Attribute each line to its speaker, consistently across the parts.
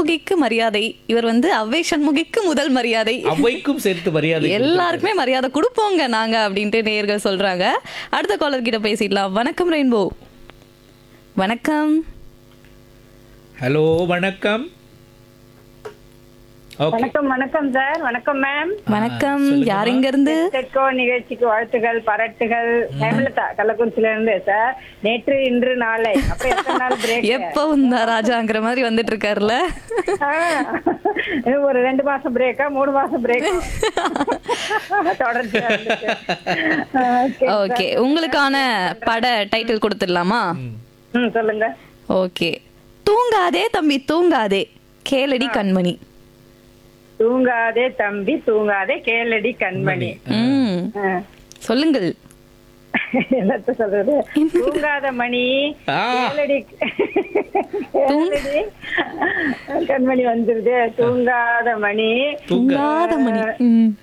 Speaker 1: சண்முகிக்கு மரியாதை இவர் வந்து அவ்வை சண்முகிக்கு முதல் மரியாதை
Speaker 2: அவைக்கும் சேர்த்து மரியாதை
Speaker 1: எல்லாருக்குமே மரியாதை கொடுப்போங்க நாங்க அப்படின்ட்டு நேயர்கள் சொல்றாங்க அடுத்த காலர் கிட்ட பேசிடலாம் வணக்கம் ரெயின்போ வணக்கம்
Speaker 2: ஹலோ வணக்கம் ஓகே
Speaker 3: வணக்கம் வணக்கம் சார் வணக்கம் மேம்
Speaker 1: வணக்கம் யார் இங்க இருந்து
Speaker 3: தெற்கோ நிகழ்ச்சிக்கு வாழ்த்துகள் பாராட்டுகள் ஹேமலதா கள்ளக்குறிச்சில இருந்து சார் நேற்று இன்று நாளை அப்ப எத்தனை நாள் பிரேக்
Speaker 1: எப்பவும் தான் ராஜாங்கிற மாதிரி வந்துட்டு இருக்காருல்ல
Speaker 3: ஒரு ரெண்டு மாசம் பிரேக்கா மூணு மாசம் பிரேக் தொடர்ச்சி
Speaker 1: ஓகே உங்களுக்கான பட டைட்டில் கொடுத்துடலாமா
Speaker 3: ம் சொல்லுங்க
Speaker 1: ஓகே தூங்காதே தம்பி தூங்காதே கேளடி கண்மணி
Speaker 3: தூங்காதே தம்பி தூங்காதே கேளடி கண்மணி
Speaker 1: ம்
Speaker 3: ஆ.
Speaker 1: சொல்லுங்கள்
Speaker 3: என்னத்த சொல்றது தூங்காத மணி
Speaker 2: ஆ.
Speaker 3: கேளடி கேளடி கண்மணி வந்துருது தூங்காத மணி
Speaker 1: தூங்காத மணி ம்.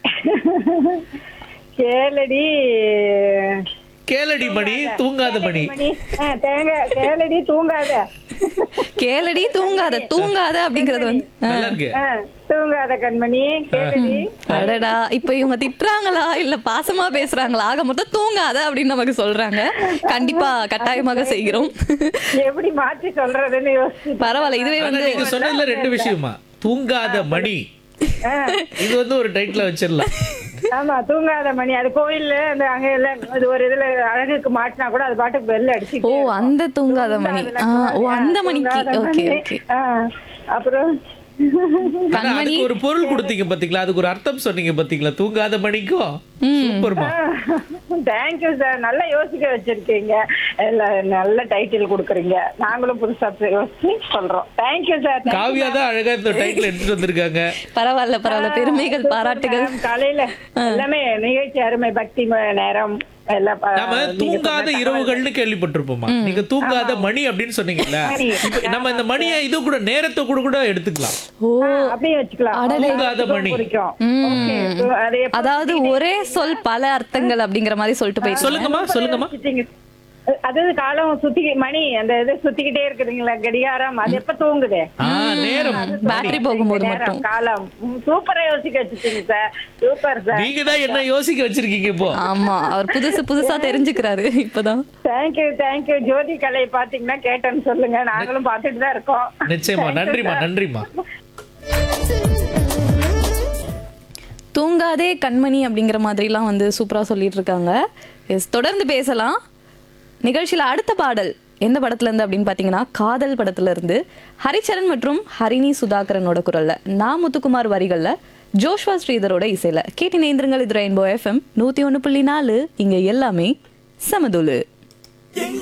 Speaker 3: கேளடி
Speaker 2: கேளடி மணி தூங்காத மணி
Speaker 3: மணி ஆ, தேங்க கேளடி தூங்காத
Speaker 1: கேளடி தூங்காத தூங்காத அப்படிங்கறது வந்து
Speaker 2: நல்லா இருக்கு
Speaker 3: ஆ, தூங்காத கண்மணி கேளடி
Speaker 1: அடடா இப்ப இவங்க திட்டுறாங்களா இல்ல பாசமா பேசுறாங்களா ஆக மொத்தம் தூங்காத அப்படின்னு நமக்கு சொல்றாங்க கண்டிப்பா கட்டாயமாக செய்கிறோம்
Speaker 3: எப்படி மாற்றி சொல்றதுன்னு யோசிச்சு
Speaker 1: பரவாயில்ல இதுவே
Speaker 2: ஆனா
Speaker 1: வந்து
Speaker 2: நீங்க சொன்னதுல ரெண்டு விஷயமா தூங்காத மணி
Speaker 3: ஆ,
Speaker 2: இது வந்து ஒரு டைட்டில் வச்சிடலாம்
Speaker 3: ஆமா தூங்காத மணி அது கோயில்ல அந்த அங்க எல்லாம் அது ஒரு இதுல அழகுக்கு மாட்டினா கூட அது பாட்டுக்கு பெல் அடிச்சு
Speaker 1: ஓ அந்த தூங்காத மணி ஆ, ஓ அந்த மணிக்கு ஓகே ஓகே
Speaker 3: அப்புறம்
Speaker 2: ஆனா அதுக்கு ஒரு பொருள் கொடுத்தீங்க பாத்தீங்களா அதுக்கு ஒரு அர்த்தம் சொன்னீங்க பாத்தீங்களா தூங்காத மணிக்கும் சூப்பர்மா
Speaker 3: தேங்க்யூ சார் நல்லா யோசிக்க வச்சிருக்கீங்க இல்ல, நல்ல டைட்டில் கொடுக்குறீங்க நாங்களும் புதுசா யோசிச்சு சொல்றோம் தேங்க்யூ சார்
Speaker 2: காவியா தான் அழகா இந்த டைட்டில் எடுத்துட்டு வந்திருக்காங்க
Speaker 1: பரவாயில்ல பரவாயில்ல பெருமைகள் பாராட்டுகள்
Speaker 3: காலையில எல்லாமே நிகழ்ச்சி அருமை பக்தி ம- நேரம் எல்லாம் ப-
Speaker 2: நாம
Speaker 3: நீங்க
Speaker 2: தூங்காத
Speaker 3: சொன்ன
Speaker 2: இரவுகள்னு கேள்விப்பட்டிருப்போமா நீங்க தூங்காத மணி அப்படின்னு சொன்னீங்கல்ல
Speaker 3: மணி.
Speaker 2: இப்ப நம்ம இந்த மணியை இது கூட நேரத்தை கூட கூட எடுத்துக்கலாம்
Speaker 1: ஓ
Speaker 3: ஆ, அப்படியே வச்சுக்கலாம்
Speaker 2: தூங்காத மணி
Speaker 3: குறிக்கும் Okay, so அது எப்ப
Speaker 1: அதாவது ஒரே சொல் பல அர்த்தங்கள் அப்படிங்கிற மாதிரி சொல்லிட்டு போயிட்டு
Speaker 2: சொல்லுங்கம்மா சொல்லுங்கம்மா
Speaker 3: வச்சுட்டீங்க? அது காலம் சுத்தி மணி அந்த இது சுத்திக்கிட்டே இருக்குதுங்களா கடிகாரம் அது எப்ப தூங்குது
Speaker 2: ஆ நேரம்
Speaker 1: பேட்டரி போகும்போது
Speaker 3: நேரம்,
Speaker 1: மட்டும்
Speaker 3: காலம் ம், சூப்பரா யோசிக்க வச்சுட்டீங்க சார் சூப்பர் சார்
Speaker 2: நீங்க தான் என்ன யோசிக்க வச்சிருக்கீங்க இப்போ
Speaker 1: ஆமா அவர் புதுசு புதுசா தெரிஞ்சுக்கிறாரு இப்பதான்
Speaker 3: தேங்க்யூ தேங்க்யூ ஜோதி கலை பாத்தீங்கன்னா கேட்டேன்னு சொல்லுங்க நாங்களும் பாத்துட்டு தான் இருக்கோம்
Speaker 2: நிச்சயமா நன்றிமா நன்றிமா
Speaker 1: தூங்காதே கண்மணி அப்படிங்கிற மாதிரிலாம் வந்து சூப்பரா சொல்லிட்டு இருக்காங்க எஸ் தொடர்ந்து பேசலாம் நிகழ்ச்சியில அடுத்த பாடல் எந்த படத்துல இருந்து அப்படின்னு பாத்தீங்கன்னா காதல் படத்துல இருந்து ஹரிச்சரன் மற்றும் ஹரிணி சுதாகரனோட குரல்ல நா முத்துக்குமார் வரிகள்ல ஜோஷ்வா ஸ்ரீதரோட இசையில கேட்டு நேந்திரங்கள் இது ரெயின்போ எஃப்எம் நூத்தி ஒண்ணு புள்ளி நாலு இங்க எல்லாமே சமதுலு